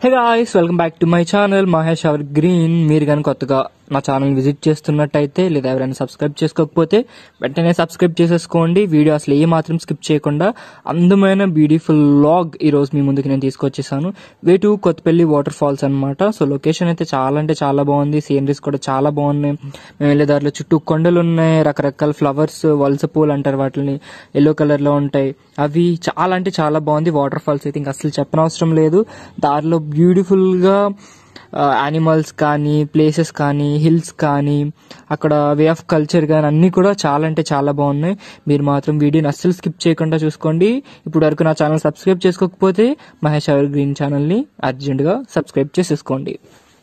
hey guys welcome back to my channel Mahesh our green మీరు కనుక కొత్తగా నా ఛానల్ విజిట్ చేస్తున్నట్టయితే లేదా ఎవరైనా సబ్స్క్రైబ్ చేసుకోకపోతే వెంటనే సబ్స్క్రైబ్ చేసేసుకోండి వీడియో అసలు ఏ మాత్రం స్కిప్ చేయకుండా అందమైన బ్యూటిఫుల్ లాగ్ ఈ రోజు మీ ముందుకు నేను తీసుకొచ్చేసాను way to Kottapalli water falls అనమాట సో లొకేషన్ అయితే చాలా అంటే చాలా బాగుంది సీనరీస్ కూడా చాలా బాగున్నాయి మేము వెళ్ళే దారిలో చుట్టూ కొండలు ఉన్నాయి రకరకాల ఫ్లవర్స్ వలస పూలు అంటారు వాటిని ఎల్లో కలర్ లో ఉంటాయి అవి చాలా అంటే చాలా బాగుంది వాటర్ ఫాల్స్ అయితే ఇంకా అసలు చెప్పనవసరం లేదు దారిలో బ్యూటిఫుల్ గా యానిమల్స్ కానీ ప్లేసెస్ కానీ హిల్స్ కానీ అక్కడ వే ఆఫ్ కల్చర్ కానీ అన్నీ కూడా చాలా అంటే చాలా బాగున్నాయి మీరు మాత్రం వీడియోని అస్సలు స్కిప్ చేయకుండా చూసుకోండి ఇప్పుడు వరకు నా ఛానల్ సబ్స్క్రైబ్ చేసుకోకపోతే మహేష్ అవర్ గ్రీన్ ఛానల్ని అర్జెంటుగా సబ్స్క్రైబ్ చేసేసుకోండి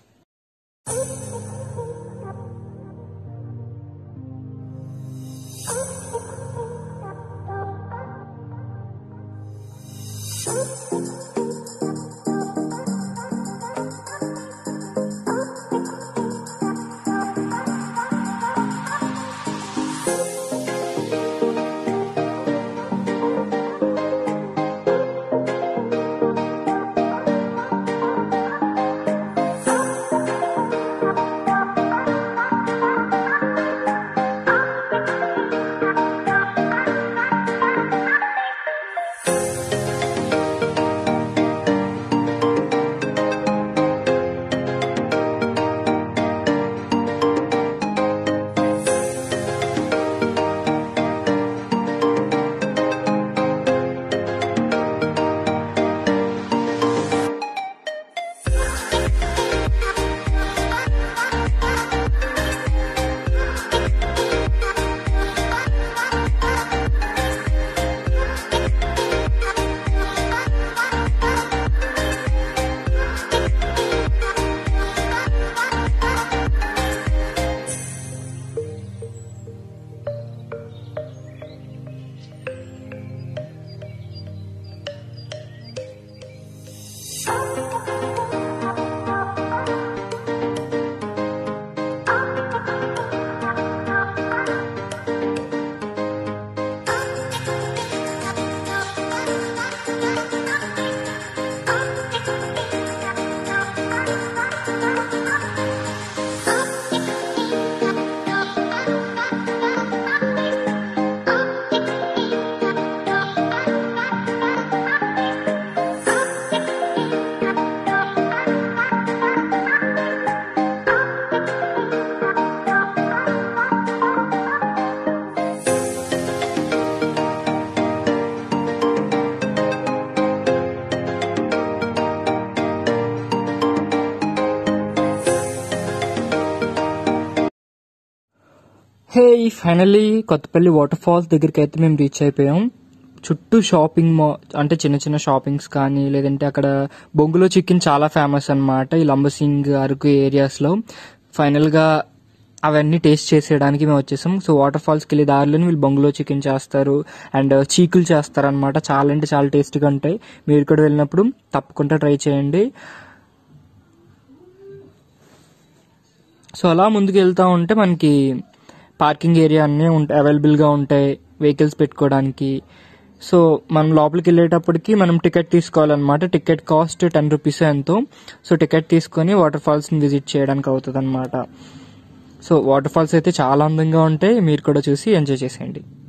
hey finally Kottapalli water falls దగ్గరికి అయితే మేము రీచ్ అయిపోయాం చుట్టూ షాపింగ్ మా అంటే చిన్న చిన్న షాపింగ్స్ కానీ లేదంటే అక్కడ బొంగులో చికెన్ చాలా ఫేమస్ అన్నమాట ఈ లంబసింగ్ అరకు ఏరియాస్ లో ఫైనల్ గా అవన్నీ టేస్ట్ చేసేయడానికి మేము వచ్చేసాం సో వాటర్ ఫాల్స్ కి వెళ్ళే దారిలోనే వీళ్ళు బొంగులో చికెన్ చేస్తారు అండ్ చీకులు చేస్తారు అనమాట చాలా అంటే చాలా టేస్టీగా ఉంటాయి మీరు కూడా వెళ్ళినప్పుడు తప్పకుండా ట్రై చేయండి సో అలా ముందుకు వెళ్తా ఉంటే మనకి పార్కింగ్ ఏరియా అన్నీ ఉంటాయి అవైలబుల్గా ఉంటాయి వెహికల్స్ పెట్టుకోవడానికి సో మనం లోపలికి వెళ్ళేటప్పటికి మనం టికెట్ తీసుకోవాలన్నమాట టికెట్ కాస్ట్ టెన్ రూపీస్ ఎంతో సో టికెట్ తీసుకొని వాటర్ ఫాల్స్ని విజిట్ చేయడానికి అవుతుంది అనమాట సో వాటర్ ఫాల్స్ అయితే చాలా అందంగా ఉంటాయి మీరు కూడా చూసి ఎంజాయ్ చేసేయండి